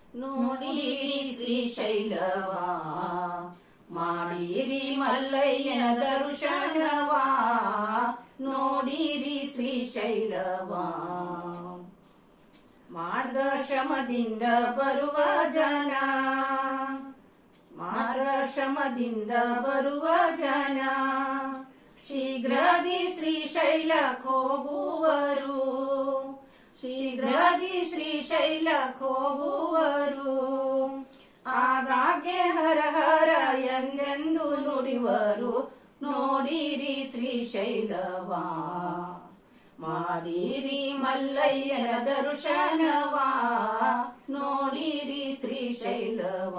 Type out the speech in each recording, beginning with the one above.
ನೋಡಿರಿ ಶ್ರೀಶೈಲವ ಮಾಡಿರಿ ಮಲ್ಲಯ್ಯನ ದರ್ಶನವ ನೋಡಿರಿ ಶ್ರೀಶೈಲವ ಮಾರ್ಗಶ್ರಮದಿಂದ ಬರುವ ಜನ ಮಾರ್ಗಶ್ರಮದಿಂದ ಬರುವ ಜನ ಶೀಘ್ರದಿ ಶ್ರೀಶೈಲಕ್ಕೆ ಹೋಗುವರು ಶೀಘ್ರದಿ ಶ್ರೀಶೈಲಕ್ಕೆ ಹೋಗುವರು ಆಗಾಗ್ಗೆ ಹರ ಹರ ಎಂದೆಂದು ನುಡಿವರು ನೋಡಿರಿ ಶ್ರೀಶೈಲವ ಮಾಡಿರಿ ಮಲ್ಲಯ್ಯನ ದರ್ಶನವ ನೋಡಿರಿ ಶ್ರೀಶೈಲವ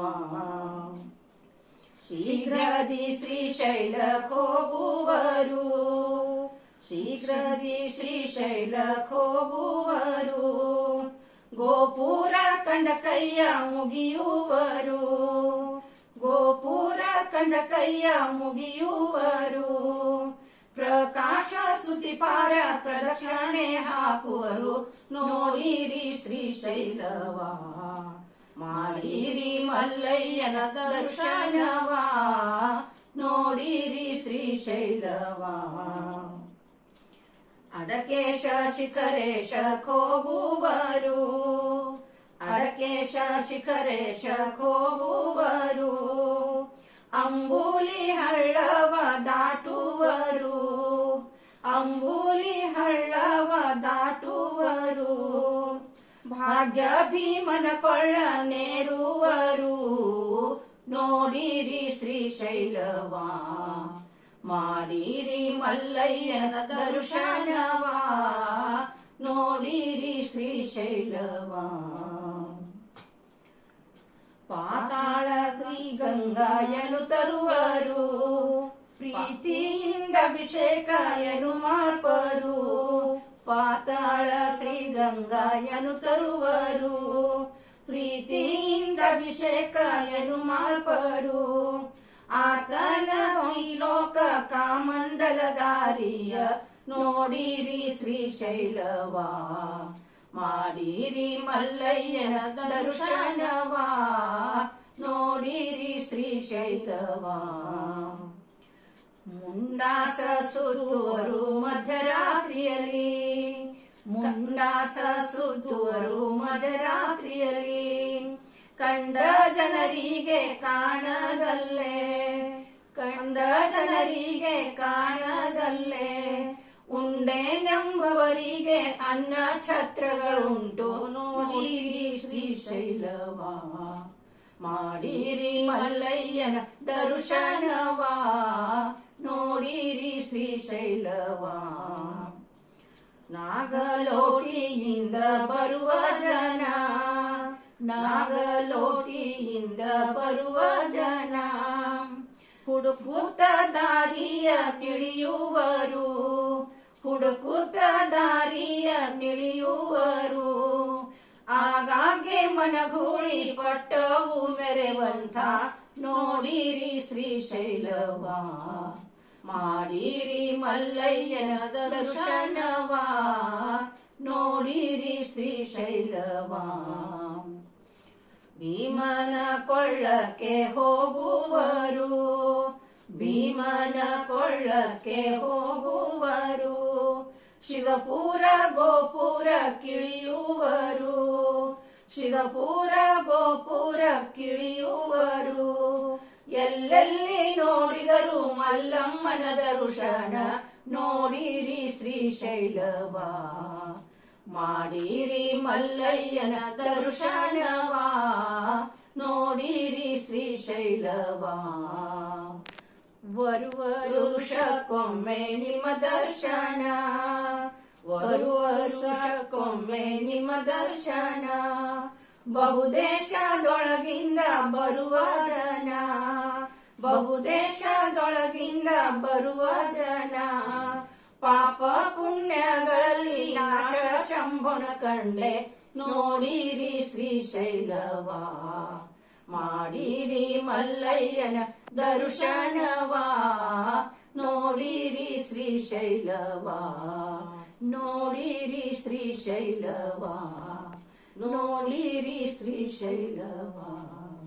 ಶೀಘ್ರದಿ ಶ್ರೀಶೈಲಕ್ಕೆ ಹೋಗುವರು ಶೀಘ್ರದಿ ಶ್ರೀಶೈಲಕ್ಕೆ ಹೋಗುವರು ಗೋಪುರ ಕಂಡ ಕೈಯ ಮುಗಿಯುವರು ಗೋಪುರ ಕಂಡ ಕೈಯ ಮುಗಿಯುವರು ಪ್ರಕಾಶ ಸ್ತುತಿ ಪಾರ ಪ್ರದಕ್ಷಿಣೆ ಹಾಕುವರು ನೋಡಿರಿ ಶ್ರೀಶೈಲವ ಮಾಡಿರಿ ಮಲ್ಲಯ್ಯನ ದರ್ಶನವ ನೋಡಿರಿ ಶ್ರೀಶೈಲವ ಅಡಕೇಶ ಶಿಖರೇಶ ಹೋಗುವರು ಅಡಕೇಶ ಶಿಖರೇಶ ಹೋಗುವರು ಅಂಬೂಲಿ ಹಳ್ಳವ ದಾಟುವರು ಅಂಬೂಲಿ ಹಳ್ಳವ ದಾಟುವರು ಭಾಗ್ಯ ಭೀಮನ ಕೊಳ್ಳ ನೇರುವರು ನೋಡಿರಿ ಶ್ರೀಶೈಲವ ಮಾಡಿರಿ ಮಲ್ಲಯ್ಯನ ದರ್ಶನವ ನೋಡಿರಿ ಶ್ರೀಶೈಲವ ಪಾತಾಳ ಶ್ರೀ ಗಂಗಾಯನು ತರುವರು ಪ್ರೀತಿಯಿಂದ ಅಭಿಷೇಕಾಯನು ಮಾಡ್ಪರು ಪಾತಾಳ ಶ್ರೀ ಗಂಗಾಯನು ತರುವರು ಪ್ರೀತಿಯಿಂದ ಅಭಿಷೇಕಾಯನು ಮಾಡ್ಪರು ಆತನ ಈ ಲೋಕ ಕಾಮಂಡಲ ದಾರಿಯ ನೋಡಿರಿ ಶ್ರೀಶೈಲವ ಮಾಡಿರಿ ಮಲ್ಲಯ್ಯನ ದರ್ಶನವ ನೋಡಿರಿ ಶ್ರೀಶೈಲವ ಮುಂಡಾಸ ಸುತ್ತುವರು ಮಧ್ಯರಾತ್ರಿಯಲ್ಲಿ ಮುಂಡಾಸ ಸುತ್ತುವರು ಮಧ್ಯರಾತ್ರಿಯಲ್ಲಿ ಕಂಡ ಜನರಿಗೆ ಕಾಣದಲ್ಲೇ ಕಂಡ ಜನರಿಗೆ ಕಾಣದಲ್ಲೇ ಉಂಡೆ ನಂಬವರಿಗೆ ಅನ್ನ ಛತ್ರಗಳುಂಟು ನೋಡಿರಿ ಶ್ರೀಶೈಲವ ಮಾಡಿರಿ ಮಲ್ಲಯ್ಯನ ದರ್ಶನವ ನೋಡಿರಿ ಶ್ರೀಶೈಲವ ನಾಗಲೋಟಿಯಿಂದ ಬರುವ ಜನ ನಾಗಲೋಟಿಯಿಂದ ಬರುವ ಜನ ಹುಡುಕುತ್ತ ದಾರಿಯ ತಿಳಿಯುವರು ಹುಡುಕುತ್ತ ದಾರಿಯ ತಿಳಿಯುವರು ಆಗಾಗ್ಗೆ ಮನಗೂಳಿ ಪಟ್ಟವು ಮೆರೆವಂತ ನೋಡಿರಿ ಶ್ರೀಶೈಲವ ಮಾಡಿರಿ ಮಲ್ಲಯ್ಯನ ದರ್ಶನವ ನೋಡಿರಿ ಶ್ರೀಶೈಲವ ಭೀಮನ ಕೊಳ್ಳಕ್ಕೆ ಹೋಗುವರು ಭೀಮನ ಕೊಳ್ಳಕ್ಕೆ ಹೋಗುವರು ಶಿವಪುರ ಗೋಪುರ ಕಿಳಿಯುವರು ಶಿವಪುರ ಗೋಪುರ ಕಿಳಿಯುವರು ಎಲ್ಲೆಲ್ಲಿ ನೋಡಿದರು ಮಲ್ಲಮ್ಮನ ದರ್ಶನ ನೋಡಿರಿ ಶ್ರೀಶೈಲವ ಮಾಡಿರಿ ಮಲ್ಲಯ್ಯನ ದರ್ಶನವ ನೋಡಿರಿ ಶ್ರೀಶೈಲವ ಬರುವ ವರುಷಕ್ಕೊಮ್ಮೆ ನಿಮ್ಮ ದರ್ಶನ ಬರುವ ವರುಷಕ್ಕೊಮ್ಮೆ ನಿಮ್ಮ ದರ್ಶನ ಬಹುದೇಶದೊಳಗಿಂದ ಬರುವ ಜನ ಬಹುದೇಶದೊಳಗಿಂದ ಬರುವ ಜನ ಪಾಪ ಪುಣ್ಯಗಳಲ್ಲಿ ನಾಶ ಶಂಭನ ಕಂಡೆ ನೋಡಿರಿ ಶ್ರೀಶೈಲವ ಮಾಡಿರಿ ಮಲ್ಲಯ್ಯನ ದರ್ಶನವ ನೋಡಿರಿ ಶ್ರೀಶೈಲವ ನೋಡಿರಿ ಶ್ರೀಶೈಲವ ನೋಡಿರಿ ಶ್ರೀಶೈಲವ